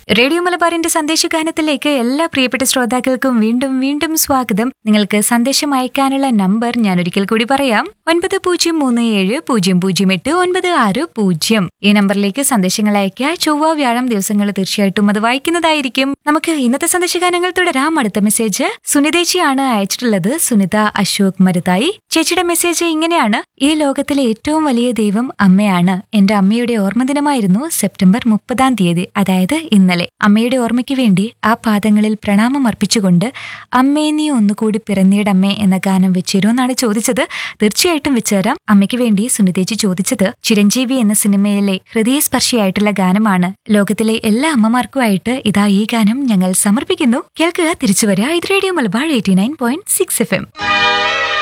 radio മലബാറിന്റെ സന്ദേശഗാനത്തിലേക്ക് എല്ലാ പ്രിയപ്പെട്ട ശ്രോതാക്കൾക്കും വീണ്ടും വീണ്ടും സ്വാഗതം നിങ്ങൾക്ക് സന്ദേശം അയക്കാനുള്ള നമ്പർ ഞാൻ ഒരിക്കൽ കൂടി പറയാം ഒൻപത് പൂജ്യം മൂന്ന് ഏഴ് പൂജ്യം പൂജ്യം എട്ട് ഒൻപത് ആറ് പൂജ്യം ഈ നമ്പറിലേക്ക് സന്ദേശങ്ങൾ അയക്കുക ചൊവ്വ വ്യാഴം ദിവസങ്ങൾ തീർച്ചയായിട്ടും അത് വായിക്കുന്നതായിരിക്കും നമുക്ക് ഇന്നത്തെ സന്ദേശഗാനങ്ങൾ തുടരാം അടുത്ത മെസ്സേജ് സുനിതേച്ചിയാണ് അയച്ചിട്ടുള്ളത് സുനിത അശോക് മരുതായി ചേച്ചിയുടെ മെസ്സേജ് ഇങ്ങനെയാണ് ഈ ലോകത്തിലെ ഏറ്റവും വലിയ ദൈവം അമ്മയാണ് എന്റെ അമ്മയുടെ ഓർമ്മദിനമായിരുന്നു സെപ്റ്റംബർ മുപ്പതാം തീയതി അതായത് ഇന്നലെ അമ്മയുടെ ഓർമ്മയ്ക്ക് വേണ്ടി ആ പാദങ്ങളിൽ പ്രണാമം അർപ്പിച്ചുകൊണ്ട് അമ്മേ നീ ഒന്നുകൂടി പിറന്നീടമ്മേ എന്ന ഗാനം വെച്ചേരോ എന്നാണ് ചോദിച്ചത് തീർച്ചയായിട്ടും വെച്ചുതരാം അമ്മയ്ക്ക് വേണ്ടി സുനിതേച്ചി ചോദിച്ചത് ചിരഞ്ജീവി എന്ന സിനിമയിലെ ഹൃദയസ്പർശിയായിട്ടുള്ള ഗാനമാണ് ലോകത്തിലെ എല്ലാ അമ്മമാർക്കുമായിട്ട് ഇതാ ഈ ഗാനം ഞങ്ങൾ സമർപ്പിക്കുന്നു കേൾക്കുക തിരിച്ചു വരിക ഇത് radio Malabar eighty nine point six F M